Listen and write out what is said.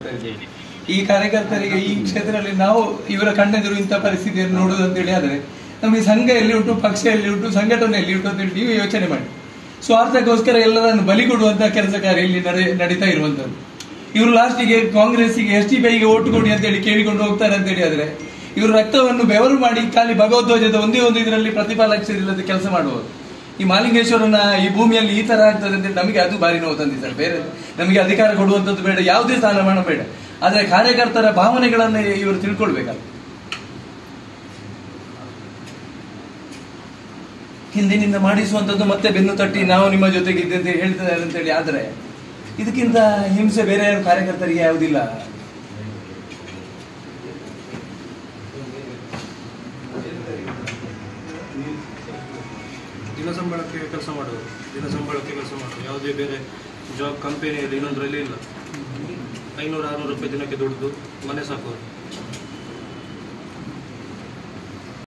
ಈ ಕಾರ್ಯಕರ್ತರಿಗೆ ಈ ಕ್ಷೇತ್ರದಲ್ಲಿ ನಾವು ಇವರ ಕಣ್ಣೆದುರು ಇಂಥ ಪರಿಸ್ಥಿತಿಯನ್ನು ನೋಡುವುದು ಅಂತ ಹೇಳಿ ಆದ್ರೆ ನಮಗೆ ಸಂಘ ಎಲ್ಲಿ ಉಂಟು ಪಕ್ಷ ಎಲ್ಲಿ ಉಂಟು ಸಂಘಟನೆ ಎಲ್ಲಿ ಉಂಟು ಅಂತ ಹೇಳಿ ನೀವು ಯೋಚನೆ ಮಾಡಿ ಸ್ವಾರ್ಥಕ್ಕೋಸ್ಕರ ಎಲ್ಲರನ್ನು ಬಲಿ ಕೊಡುವಂತ ಕೆಲಸ ಕಾರ್ಯ ಇಲ್ಲಿ ನಡೆ ನಡೀತಾ ಇರುವಂತದ್ದು ಇವರು ಲಾಸ್ಟಿಗೆ ಕಾಂಗ್ರೆಸ್ಸಿಗೆ ಎಸ್ ಟಿ ಪೈಗೆ ಓಟು ಕೊಡಿ ಅಂತ ಹೇಳಿ ಕೇಳಿಕೊಂಡು ಹೋಗ್ತಾರೆ ಅಂತ ಹೇಳಿ ಆದ್ರೆ ಇವರು ರಕ್ತವನ್ನು ಬೆವರು ಮಾಡಿ ಖಾಲಿ ಭಗವದ್ಧ್ವಜದ ಒಂದೇ ಒಂದು ಇದರಲ್ಲಿ ಪ್ರತಿಫಲಾಕ್ಷರಿಲ್ಲದ ಕೆಲಸ ಮಾಡುವುದು ಈ ಮಾಲಿಂಗೇಶ್ವರನ ಈ ಭೂಮಿಯಲ್ಲಿ ಈ ತರ ಆಗ್ತದೆ ಅಂತ ನಮಗೆ ಅದು ಬಾರಿ ನೋವು ತಂದಿ ಸರ್ ಬೇರೆ ನಮಗೆ ಅಧಿಕಾರ ಕೊಡುವಂಥದ್ದು ಬೇಡ ಯಾವುದೇ ಸ್ಥಾನಮಾನ ಬೇಡ ಆದ್ರೆ ಕಾರ್ಯಕರ್ತರ ಭಾವನೆಗಳನ್ನ ಇವರು ತಿಳ್ಕೊಳ್ಬೇಕಲ್ಲ ಹಿಂದಿನಿಂದ ಮಾಡಿಸುವಂಥದ್ದು ಮತ್ತೆ ಬೆನ್ನು ತಟ್ಟಿ ನಾವು ನಿಮ್ಮ ಜೊತೆಗೆ ಇದ್ದಂತೆ ಹೇಳ್ತಿದ್ದಾರೆ ಅಂತೇಳಿ ಆದ್ರೆ ಇದಕ್ಕಿಂತ ಹಿಂಸೆ ಬೇರೆ ಯಾರು ಕಾರ್ಯಕರ್ತರಿಗೆ ಯಾವುದಿಲ್ಲ ದಿನ ಸಂಬಳಕ್ಕೆ ಕೆಲಸ ಮಾಡೋದು ದಿನ ಸಂಬಳಕ್ಕೆ ಕೆಲಸ ಮಾಡೋದು ಯಾವುದೇ ಬೇರೆ ಜಾಬ್ ಕಂಪನಿಯಲ್ಲಿ ಇನ್ನೊಂದರಲ್ಲಿ ಇಲ್ಲ ಐನೂರು ಆರುನೂರು ರೂಪಾಯಿ ದಿನಕ್ಕೆ ದುಡ್ದು ಮನೆ ಸಾಕೋದು